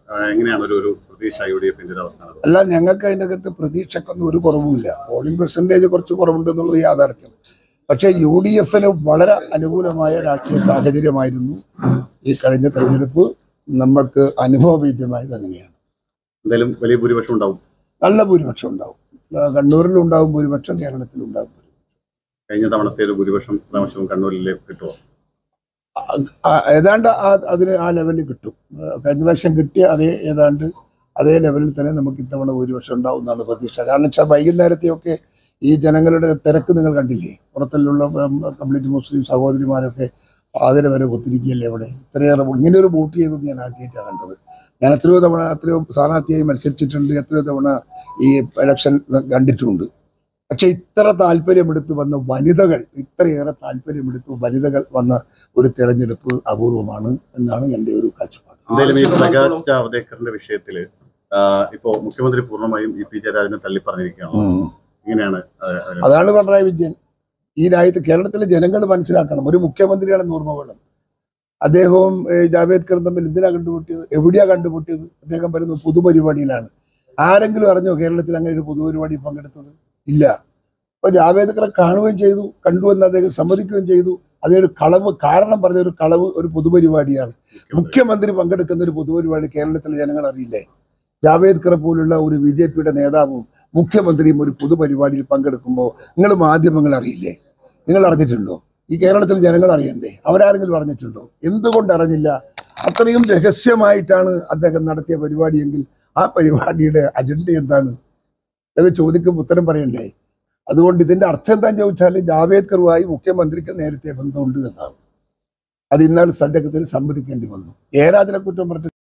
ആ, എങ്ങനെയാണ് ഒരു ഒരു പ്രതീക്ഷ യു ഡി എഫിന്റെ ഒരു അവസാനം അല്ല ഞങ്ങൾക്ക് അതിനകത്ത് പ്രതീക്ഷക്കൊന്നും ഒരു കുറവുമില്ല പോളിംഗ് പെർസെൻറ്റേജ് കുറച്ച് കുറവുണ്ടെന്നുള്ളത് യാഥാർത്ഥ്യം പക്ഷേ യു ഡി എഫിന് വളരെ അനുകൂലമായ രാഷ്ട്രീയ സാഹചര്യമായിരുന്നു ഈ കഴിഞ്ഞ തെരഞ്ഞെടുപ്പ് നമ്മൾക്ക് അനുഭവവേദ്യമായത് അങ്ങനെയാണ് എന്തായാലും വലിയ ഭൂരിപക്ഷം ഉണ്ടാവും നല്ല ഭൂരിപക്ഷം ഉണ്ടാവും ആ, കണ്ണൂരിലും ഉണ്ടാവും ഭൂരിപക്ഷം കേരളത്തിലും ഉണ്ടാവും കഴിഞ്ഞ തവണത്തെ ഒരു ഭൂരിപക്ഷം പ്രാവശ്യവും കണ്ണൂരിൽ കിട്ടുമോ ആ, ഏതാണ്ട് ആ അതിന് ആ ലെവലിൽ കിട്ടും ആ, കഴിഞ്ഞ പ്രാവശ്യം കിട്ടിയ അതേ ഏതാണ്ട് അതേ ലെവലിൽ തന്നെ നമുക്ക് ഇത്തവണ ഭൂരിപക്ഷം ഉണ്ടാവും എന്നാണ് പ്രതീക്ഷ കാരണം വെച്ചാൽ വൈകുന്നേരത്തെയൊക്കെ ഈ ജനങ്ങളുടെ തിരക്ക് നിങ്ങൾ കണ്ടില്ലേ പുറത്തുള്ള കംപ്ലീറ്റ് മുസ്ലിം സഹോദരിമാരൊക്കെ പാതിര വരെ ഒത്തിരിക്കുകയല്ലേ അവിടെ ഇത്രയേറെ ഇങ്ങനെ ഒരു വോട്ട് ചെയ്തത് ഞാൻ ആദ്യമായിട്ടാണ് കണ്ടത് ഞാൻ എത്രയോ തവണ എത്രയോ സ്ഥാനാർത്ഥിയായി മത്സരിച്ചിട്ടുണ്ട് എത്രയോ തവണ ഈ ഇലക്ഷൻ കണ്ടിട്ടുണ്ട് പക്ഷെ ഇത്ര താല്പര്യമെടുത്ത് വന്ന വനിതകൾ ഇത്രയേറെ താല്പര്യമെടുത്ത് വനിതകൾ വന്ന ഒരു തെരഞ്ഞെടുപ്പ് അപൂർവമാണ് എന്നാണ് എൻ്റെ ഒരു കാഴ്ചപ്പാട് എന്തായാലും ഈ പ്രകാശ് ജാവ്ദേക്കറിന്റെ വിഷയത്തില് ആ, ഇപ്പോ മുഖ്യമന്ത്രി പൂർണ്ണമായും ഇ പി ജയരാജനെ തള്ളി പറഞ്ഞിരിക്കുകയാണ് ഉം. ഇങ്ങനെയാണ് ആ, ആ, അതാണ് പിണറായി വിജയൻ ഈ രാജ്യത്ത് കേരളത്തിലെ ജനങ്ങൾ മനസ്സിലാക്കണം ഒരു മുഖ്യമന്ത്രിയാണെന്ന് ഓർമ്മ വേണം അദ്ദേഹവും ഏഹ്, ജാവേദ്കറും തമ്മിൽ എന്തിനാ കണ്ടുമുട്ടിയത് എവിടെയാ കണ്ടുമുട്ടിയത് അദ്ദേഹം വരുന്ന പൊതുപരിപാടിയിലാണ് ആരെങ്കിലും അറിഞ്ഞോ കേരളത്തിൽ അങ്ങനെ ഒരു പൊതുപരിപാടി പങ്കെടുത്തത് ഇല്ല അപ്പൊ ജാവേദ്കറെ കാണുകയും ചെയ്തു കണ്ടുവെന്ന് അദ്ദേഹം സമ്മതിക്കുകയും ചെയ്തു അതൊരു കളവ് കാരണം പറഞ്ഞ ഒരു കളവ് ഒരു പൊതുപരിപാടിയാണ് മുഖ്യമന്ത്രി പങ്കെടുക്കുന്ന ഒരു പൊതുപരിപാടി കേരളത്തിലെ ജനങ്ങൾ അറിയില്ലേ ജാവേദ്കറെ പോലുള്ള ഒരു ബി ജെ പിയുടെ നേതാവും മുഖ്യമന്ത്രിയും ഒരു പൊതുപരിപാടിയിൽ പങ്കെടുക്കുമ്പോൾ നിങ്ങൾ മാധ്യമങ്ങൾ അറിയില്ലേ നിങ്ങൾ അറിഞ്ഞിട്ടുണ്ടോ ഈ കേരളത്തിലെ ജനങ്ങൾ അറിയണ്ടേ അവരാരെങ്കിലും അറിഞ്ഞിട്ടുണ്ടോ എന്തുകൊണ്ട് അറിഞ്ഞില്ല അത്രയും രഹസ്യമായിട്ടാണ് അദ്ദേഹം നടത്തിയ പരിപാടിയെങ്കിൽ ആ പരിപാടിയുടെ അജണ്ട എന്താണ് അതൊക്കെ ചോദിക്കുമ്പോൾ ഉത്തരം പറയണ്ടേ അതുകൊണ്ട് ഇതിന്റെ അർത്ഥം എന്താണെന്ന് ചോദിച്ചാൽ ജാവേദ്കറുമായി മുഖ്യമന്ത്രിക്ക് നേരത്തെ ബന്ധമുണ്ട് എന്നാണ് അത് ഇന്നാൾ സദ്യക്കത്തിന് സമ്മതിക്കേണ്ടി വന്നു ഏരാജനെ കുറ്റം പറഞ്ഞിട്ട്